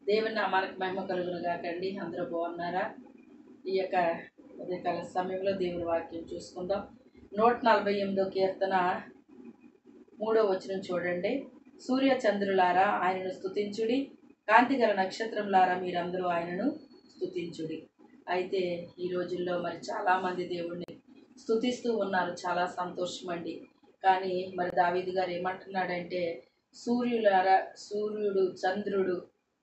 దేవుని నామానికి మహిమ కలుగును కాకండి అందరూ బాగున్నారా ఈ యొక్క ఉదయకాల సమయంలో దేవుని వాక్యం చూసుకుందాం నూట నలభై ఎనిమిదో కీర్తన మూడో వచనం చూడండి సూర్య చంద్రులారా ఆయనను స్తుతించుడి కాంతిగల నక్షత్రంలారా మీరందరూ ఆయనను స్తుతించుడి అయితే ఈ రోజుల్లో మరి చాలామంది దేవుణ్ణి స్తుతిస్తూ ఉన్నారు చాలా సంతోషం అండి కానీ మరి దావీదు గారు ఏమంటున్నాడంటే సూర్యులారా సూర్యుడు చంద్రుడు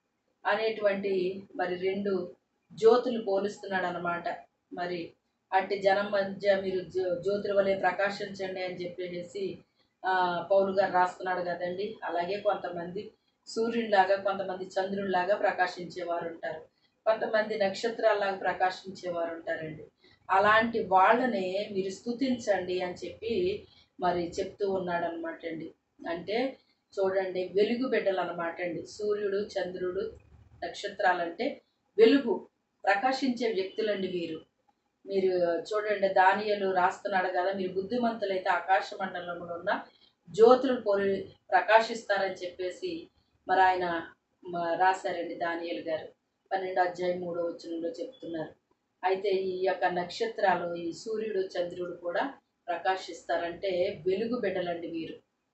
అనేటువంటి మరి రెండు జ్యోతులు పోలుస్తున్నాడు అనమాట మరి అట్టి జనం మధ్య మీరు జ్యో జ్యోతుల వలె ప్రకాశించండి అని చెప్పేసి ఆ, పౌలు గారు రాస్తున్నాడు కదండి అలాగే కొంతమంది సూర్యునిలాగా కొంతమంది చంద్రునిలాగా ప్రకాశించేవారు ఉంటారు కొంతమంది నక్షత్రాల్లాగా ప్రకాశించేవారు ఉంటారండి అలాంటి వాళ్ళనే మీరు స్తుతించండి అని చెప్పి మరి చెప్తూ ఉన్నాడు అనమాట అండి అంటే చూడండి వెలుగు బిడ్డలు అనమాట అండి సూర్యుడు చంద్రుడు నక్షత్రాలంటే వెలుగు ప్రకాశించే వ్యక్తులండి వీరు మీరు చూడండి దానియలు రాస్తున్నాడు కదా మీరు బుద్ధిమంతులైతే ఆకాశ మండలంలో ఉన్న జ్యోతులు పోలి ప్రకాశిస్తారని చెప్పేసి మరి ఆయన మ- రాశారండి దానియలు గారు పన్నెండు అధ్యాయం మూడో వచనంలో చెప్తున్నారు అయితే ఈ యొక్క నక్షత్రాలు ఈ సూర్యుడు చంద్రుడు కూడా ప్రకాశిస్తారంటే వెలుగు బిడ్డలండి వీరు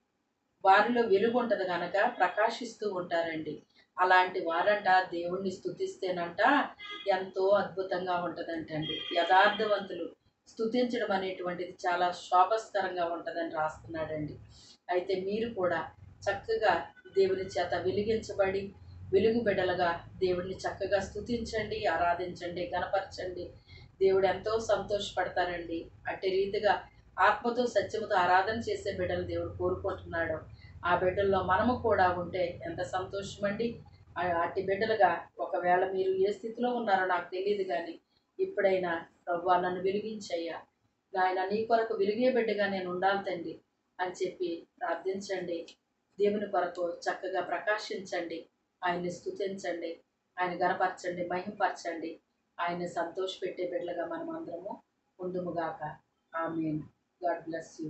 వారిలో వెలుగు ఉంటుంది కనుక ప్రకాశిస్తూ ఉంటారండి అలాంటి వారంట దేవుణ్ణి స్తుతిస్తేనంట ఎంతో అద్భుతంగా ఉంటుందంటండి యథార్థవంతులు స్తుతించడం అనేటువంటిది చాలా శోభస్కరంగా ఉంటుందని రాస్తున్నాడండి అయితే మీరు కూడా చక్కగా దేవుని చేత వెలిగించబడి వెలుగు బిడ్డలుగా దేవుడిని చక్కగా స్తుతించండి ఆరాధించండి గణపరచండి దేవుడు ఎంతో సంతోషపడతారండి అట్టి రీతిగా ఆత్మతో సత్యముతో ఆరాధన చేసే బిడ్డలు దేవుడు కోరుకుంటున్నాడు ఆ బిడ్డల్లో మనము కూడా ఉంటే ఎంత సంతోషమండి ఆ- అట్టి బిడ్డలుగా ఒకవేళ మీరు ఏ స్థితిలో ఉన్నారో నాకు తెలియదు కానీ ఇప్పుడైనా ప్రభు నన్ను వెలిగించయ్యా నాయన నీ కొరకు వెలిగే బిడ్డగా నేను ఉండాలి తండ్రి అని చెప్పి ప్రార్థించండి దేవుని కొరకు చక్కగా ప్రకాశించండి ఆయన్ని స్తుతించండి ఆయన గనపరచండి మహింపరచండి ఆయన సంతోషపెట్టే బిడ్డలుగా మనం అందరము ఉందుముగాక ఆమెన్ గాడ్ బ్లెస్ యూ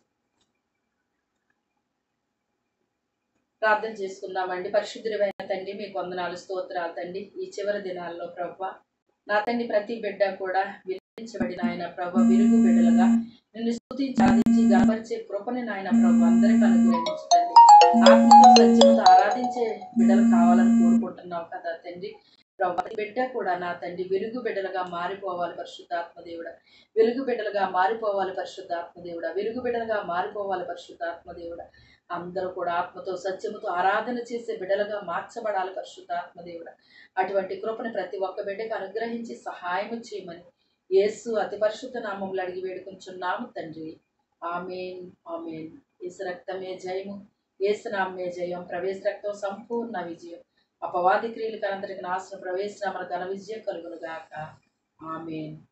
ప్రార్థన చేసుకుందామండి పరిశుద్ధుడైన తండ్రి మీ వందనాలు స్తోత్రాలు తండ్రి ఈ చివరి దినాల్లో ప్రభు నా తండ్రి ప్రతి బిడ్డ కూడా విలించబడిన ఆయన ప్రభు విరుగు బిడ్డలుగా నిన్ను స్తుతించి ఆరాధించి గనపరిచే కృపని నాయన ప్రభు అందరికి అనుగ్రహించండి ఆత్మతో సత్యముతో ఆరాధించే బిడ్డలు కావాలని కోరుకుంటున్నావు కదా తండ్రి ప్రభు ప్రతి బిడ్డ కూడా నా తండ్రి వెలుగు బిడ్డలుగా మారిపోవాలి పరిశుద్ధాత్మ దేవుడా వెలుగు బిడ్డలుగా మారిపోవాలి పరిశుద్ధాత్మ దేవుడా వెలుగు బిడ్డలుగా మారిపోవాలి పరిశుద్ధాత్మ దేవుడా అందరూ కూడా ఆత్మతో సత్యముతో ఆరాధన చేసే బిడ్డలుగా మార్చబడాలి పరిశుద్ధాత్మ దేవుడా అటువంటి కృపను ప్రతి ఒక్క బిడ్డకు అనుగ్రహించి సహాయం చేయమని యేసు అతి పరిశుద్ధ నామములు అడిగి వేడుకుంటున్నాము తండ్రి ఆమెన్ ఆమెన్ యేసు రక్తమే జయము యేసు నామే జయం ప్రవేశ రక్తం సంపూర్ణ విజయం అపవాది క్రియలకు అందరికి నాశనం ప్రవేశ ఘన విజయం కలుగును గాక ఆమెన్